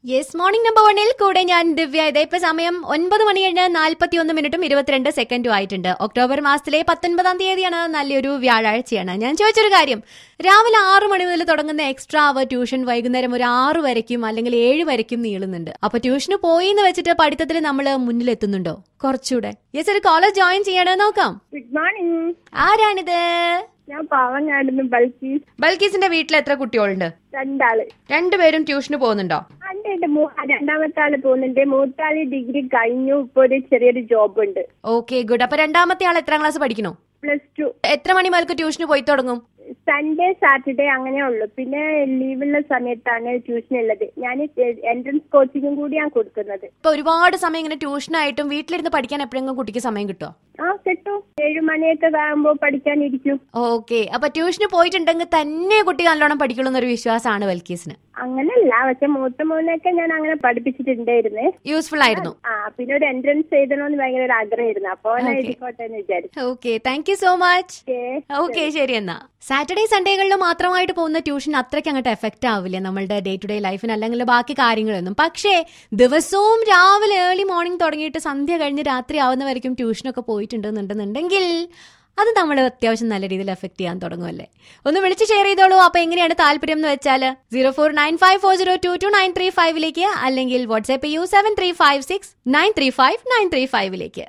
Yes morning number വണ്ണിൽ കൂടെ ഞാൻ ദിവ്യ ഇതേ ഇപ്പൊ സമയം ഒൻപത് മണി കഴിഞ്ഞ് നാൽപ്പത്തി ഒന്ന് മിനിറ്റും ഇരുപത്തിരണ്ട് സെക്കൻഡും ആയിട്ടുണ്ട് ഒക്ടോബർ മാസത്തിലെ പത്തൊൻപതാം തീയതിയാണ് നല്ലൊരു വ്യാഴാഴ്ചയാണ് ഞാൻ ചോദിച്ചൊരു കാര്യം രാവിലെ ആറു മണി മുതൽ തുടങ്ങുന്ന എക്സ്ട്രാ അവർ ട്യൂഷൻ വൈകുന്നേരം ഒരു ആറ് വരയ്ക്കും അല്ലെങ്കിൽ ഏഴ് വരയ്ക്കും നീളുന്നുണ്ട് അപ്പൊ ട്യൂഷന് പോയി എന്ന് വെച്ചിട്ട് പഠിത്തത്തിൽ നമ്മൾ മുന്നിലെത്തുന്നുണ്ടോ കുറച്ചുകൂടെ യെസ് ഒരു കോളേജ് ജോയിൻ ചെയ്യണേ നോക്കാം ഗുഡ് മോർണിംഗ് ആരാണിത് ഞാൻ പാവങ്ങാടുന്ന് ബൽക്കീസ് ബൽക്കീസിന്റെ വീട്ടിൽ എത്ര കുട്ടികളുണ്ട് രണ്ടാള് രണ്ടുപേരും ട്യൂഷന് പോകുന്നുണ്ടോ എന്റെ എന്റെ മൂ- രണ്ടാമത്തെ ആള് പോകുന്നുണ്ട് മൂത്താള് ഡിഗ്രി കഴിഞ്ഞു ഇപ്പൊ ഒരു ചെറിയൊരു ജോബ് ഉണ്ട് ഓക്കെ ഗുഡ് അപ്പൊ രണ്ടാമത്തെ ആൾ എത്രാം ക്ലാസ് പഠിക്കണോ പ്ലസ് ടു എത്ര മണി മുതൽക്ക് ട്യൂഷന് പോയി തുടങ്ങും സൺഡേ സാറ്റർഡേ അങ്ങനെ ഉള്ളു പിന്നെ ലീവുള്ള സമയത്താണ് ട്യൂഷൻ ഉള്ളത് ഞാൻ എൻട്രൻസ് കോച്ചിങ്ങും കൂടിയാണ് കൊടുക്കുന്നത് ഇപ്പൊ ഒരുപാട് സമയം ഇങ്ങനെ ട്യൂഷനായിട്ടും വീട്ടിലിരുന്ന് പഠിക്കാൻ എപ്പോഴെങ്കിലും കുട്ടിക്ക് സമയം കിട്ടുമോ ആ കിട്ടും ഏഴു മണിയൊക്കെ ആകുമ്പോ പഠിക്കാനിരിക്കും ഓക്കെ അപ്പൊ ട്യൂഷന് പോയിട്ടുണ്ടെങ്കിൽ തന്നെ കുട്ടി നല്ലോണം പഠിക്കുള്ളൂ എന്നൊരു വിശ്വാസമാണ് വൽക്കീസിന് അങ്ങനല്ല പക്ഷെ മൂത്ത മോനൊക്കെ ഞാൻ അങ്ങനെ പഠിപ്പിച്ചിട്ടുണ്ടായിരുന്നേ യൂസ്ഫുൾ ആയിരുന്നു ആ പിന്നെ ഒരു എൻട്രൻസ് എഴുതണമെന്ന് ഭയങ്കര ഒരു ആഗ്രഹമായിരുന്നു അപ്പൊ അവനെ Okay. എഴുതിക്കോട്ടെ എന്ന് വിചാരിച്ചു okay thank you so much Okay. Okay ശരി എന്നാ സാറ്റർഡേ സൺഡേകളിൽ മാത്രമായിട്ട് പോകുന്ന ട്യൂഷൻ അത്രയ്ക്ക് അങ്ങോട്ട് എഫക്റ്റ് ആവില്ല നമ്മളുടെ ഡേ ടു ഡേ ലൈഫിന് അല്ലെങ്കിൽ ബാക്കി കാര്യങ്ങളൊന്നും പക്ഷേ ദിവസവും രാവിലെ ഏർലി മോർണിംഗ് തുടങ്ങിയിട്ട് സന്ധ്യ കഴിഞ്ഞ് രാത്രി ആവുന്നവരേക്കും ട്യൂഷനൊക്കെ പോയിട്ടുണ്ടെന്നുണ്ടെന്നുണ്ടെങ്കിൽ അത് നമ്മൾ അത്യാവശ്യം നല്ല രീതിയിൽ എഫക്ട് ചെയ്യാൻ തുടങ്ങുമല്ലേ ഒന്ന് വിളിച്ച് ഷെയർ ചെയ്തോളൂ അപ്പൊ എങ്ങനെയാണ് താല്പര്യം എന്ന് വെച്ചാൽ zero four nine five four zero two two nine three ഫൈവിലേക്ക് അല്ലെങ്കിൽ വാട്സ്ആപ്പ് ചെയ്യൂ seven three five six nine three five nine three ഫൈവിലേക്ക്